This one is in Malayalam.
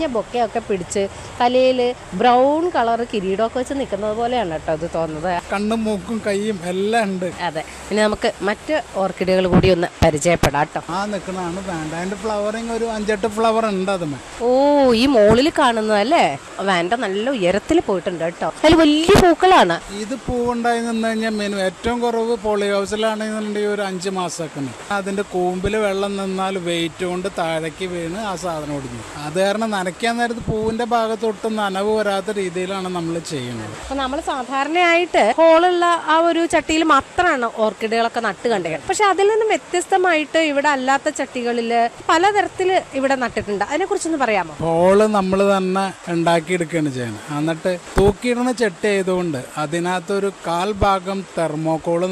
നിറഞ്ഞ ബൊക്കെയൊക്കെ പിടിച്ച് തലയിൽ ബ്രൗൺ കളർ കിരീടമൊക്കെ വെച്ച് നിൽക്കുന്നത് പോലെയാണ് കേട്ടോ അത് തോന്നുന്നത് കണ്ണും മൂക്കും കൈയും എല്ലാം ഉണ്ട് അതെ ഇനി നമുക്ക് മറ്റ് ഓർക്കിഡുകൾ കൂടി ഒന്ന് പരിചയപ്പെടാം കേട്ടോ ആ നിൽക്കുന്നതാണ് വേണ്ട അതിന്റെ ഫ്ലവറിങ് ഒരു അഞ്ചെട്ട് ഫ്ലവർ ഉണ്ട് അതുമേ ഓ ഈ മോളിൽ കാണുന്നതല്ലേ വാൻഡ നല്ല ഉയരത്തിൽ പോയിട്ടുണ്ട് കേട്ടോ അതിൽ വലിയ പൂക്കളാണ് ഇത് പൂവുണ്ടായി നിന്ന് കഴിഞ്ഞാൽ മെനു ഏറ്റവും കുറവ് പോളി ഹൗസിലാണെന്നുണ്ടെങ്കിൽ ഒരു അഞ്ച് മാസമൊക്കെ ഉണ്ട് അതിന്റെ കൂമ്പിൽ വെള്ളം നിന്നാൽ വെയിറ്റ് കൊണ്ട് താഴേക്ക് വീണ് ആ സാധനം ഒടിഞ്ഞു അത് കാരണം നനയ്ക്കാൻ നേരത്ത് പൂവിന്റെ ഭാഗത്തൊട്ട് നനവ് വരാത്ത രീതിയിലാണ് നമ്മൾ ചെയ്യുന്നത് അപ്പൊ നമ്മൾ സാധാരണയായിട്ട് ഹോളുള്ള ആ ഒരു ചട്ടിയിൽ മാത്രമാണ് ഓർക്കിഡുകളൊക്കെ നട്ട് കണ്ടത് പക്ഷെ അതിൽ നിന്നും വ്യത്യസ്തമായിട്ട് ഇവിടെ അല്ലാത്ത ചട്ടികളിൽ പലതരത്തിൽ ഇവിടെ നട്ടിട്ടുണ്ട് അതിനെ കുറിച്ചൊന്ന് പറയാമോ ഹോള് നമ്മൾ തന്നെ ഉണ്ടാക്കിയെടുക്കുകയാണ് ചെയ്യുന്നത് എന്നിട്ട് തൂക്കിയിടുന്ന ചെട്ടി ആയതുകൊണ്ട് അതിനകത്തൊരു കാൽ ഭാഗം തെർമോക്കോള്